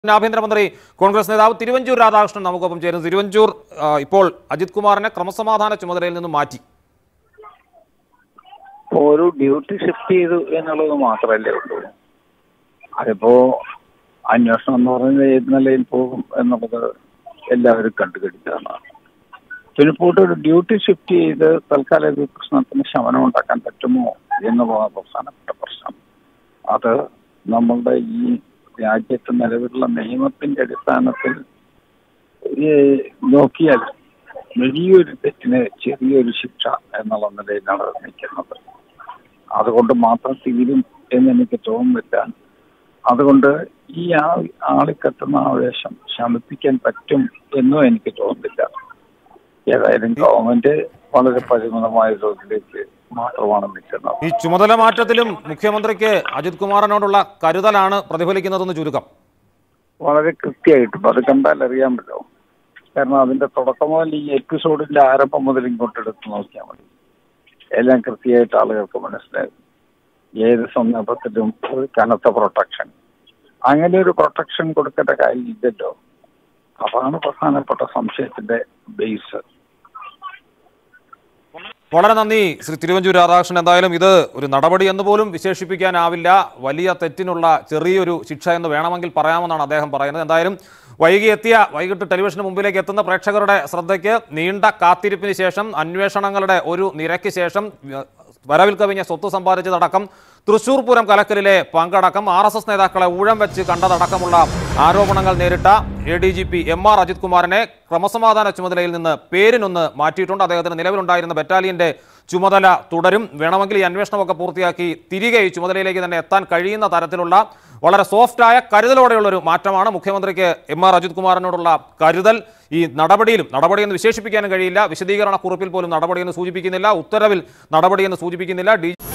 ആഭ്യന്തരമന്ത്രി കോൺഗ്രസ് നേതാവ് തിരുവഞ്ചൂർ രാധാകൃഷ്ണൻ നമുക്കൊപ്പം ചേരുന്നു തിരുവഞ്ചൂർ ആ, ഇപ്പോൾ അജിത് കുമാറിനെ ക്രമസമാധാന ചുമതലയിൽ നിന്ന് മാറ്റി ഒരു ഡ്യൂട്ടി ഷിഫ്റ്റ് ചെയ്തു എന്നുള്ളത് മാത്രമല്ലേ ഉള്ളൂ അതിപ്പോ അന്വേഷണം എന്ന് പറയുന്നത് ഏത് നിലയിൽ പോകും എന്നുള്ളത് എല്ലാവരും കണ്ടുകെടുത്താണ് പിന്നെ പോയിട്ട് ഒരു ഡ്യൂട്ടി ഷിഫ്റ്റ് ചെയ്ത് തൽക്കാലം ഈ പ്രശ്നത്തിന് ശമനം ഉണ്ടാക്കാൻ പറ്റുമോ എന്നുള്ളതാണ് പ്രധാനപ്പെട്ട പ്രശ്നം അത് നമ്മളുടെ ഈ രാജ്യത്ത് നിലവിലുള്ള നിയമത്തിന്റെ അടിസ്ഥാനത്തിൽ ഈ നോക്കിയാൽ വലിയൊരു തെറ്റിന് ചെറിയൊരു ശിക്ഷ എന്നുള്ള നിലയിലാണ് നിൽക്കുന്നത് അതുകൊണ്ട് മാത്രം തീരും എന്ന് എനിക്ക് തോന്നുന്നില്ല അതുകൊണ്ട് ഈ ആ- ആളിക്കത്തുന്ന ആവേശം ശമിപ്പിക്കാൻ പറ്റും എന്നും എനിക്ക് തോന്നുന്നില്ല ഏതായാലും ഗവൺമെന്റ് വളരെ പരിമിതമായ തോതിലേക്ക് മാത്രമാണ് നിൽക്കുന്നത് ഈ ചുമതല മാറ്റത്തിലും മുഖ്യമന്ത്രിക്ക് അജിത് കുമാറിനോടുള്ള കരുതലാണ് പ്രതിഫലിക്കുന്നതെന്ന് ചുരുക്കം വളരെ കൃത്യമായിട്ടും അത് കണ്ടാൽ അറിയാമല്ലോ കാരണം അതിന്റെ തുടക്കം മുതൽ ഈ എപ്പിസോഡിന്റെ ആരംഭം മുതൽ ഇങ്ങോട്ട് എടുത്ത് നോക്കിയാൽ മതി എല്ലാം കൃത്യമായിട്ട് ആളുകൾക്ക് മനസ്സിലാകും ഏത് സന്ദർഭത്തിലും ഒരു കനത്ത പ്രൊട്ടക്ഷൻ അങ്ങനെ ഒരു പ്രൊട്ടക്ഷൻ കൊടുക്കേണ്ട കാര്യമില്ലല്ലോ അതാണ് പ്രധാനപ്പെട്ട സംശയത്തിന്റെ ബേസ് വളരെ നന്ദി ശ്രീ തിരുവഞ്ചൂർ രാധാകൃഷ്ണൻ എന്തായാലും ഇത് ഒരു നടപടി എന്ന് പോലും വിശേഷിപ്പിക്കാനാവില്ല വലിയ തെറ്റിനുള്ള ചെറിയൊരു ശിക്ഷ എന്ന് വേണമെങ്കിൽ പറയാമെന്നാണ് അദ്ദേഹം പറയുന്നത് എന്തായാലും വൈകി എത്തിയ വൈകിട്ട് ടെലിവിഷന് മുമ്പിലേക്ക് എത്തുന്ന പ്രേക്ഷകരുടെ ശ്രദ്ധയ്ക്ക് നീണ്ട കാത്തിരിപ്പിന് ശേഷം അന്വേഷണങ്ങളുടെ ഒരു നിരക്ക് ശേഷം വ- വരവിൽ കവിഞ്ഞ സ്വത്ത് സമ്പാദിച്ചതടക്കം തൃശൂർ പൂരം കലക്കലിലെ പങ്കടക്കം ആർ എസ് എസ് നേതാക്കളെ ഊഴം വെച്ച് കണ്ടതടക്കമുള്ള ആരോപണങ്ങൾ നേരിട്ട A D G P M R Ajith കുമാറിനെ ക്രമസമാധാന ചുമതലയിൽ നിന്ന് പേരിനൊന്ന് മാറ്റിയിട്ടുണ്ട് അദ്ദേഹത്തിന് നിലവിലുണ്ടായിരുന്ന ബറ്റാലിയന്റെ ചുമതല തുടരും വേണമെങ്കിൽ ഈ അന്വേഷണമൊക്കെ പൂർത്തിയാക്കി തിരികെ ഈ ചുമതലയിലേക്ക് തന്നെ എത്താൻ കഴിയുന്ന തരത്തിലുള്ള വളരെ സോഫ്റ്റായ കരുതലോടെയുള്ള ഒരു മാറ്റമാണ് മുഖ്യമന്ത്രിക്ക് എം ആർ അജിത് കുമാറിനോടുള്ള കരുതൽ ഈ നടപടിയിലും നടപടിയെന്ന് വിശേഷിപ്പിക്കാനും കഴിയില്ല വിശദീകരണ കുറിപ്പിൽ പോലും നടപടിയെന്ന് സൂചിപ്പിക്കുന്നില്ല ഉത്തരവിൽ നടപടിയെന്ന് സൂചിപ്പിക്കുന്നില്ല ഡി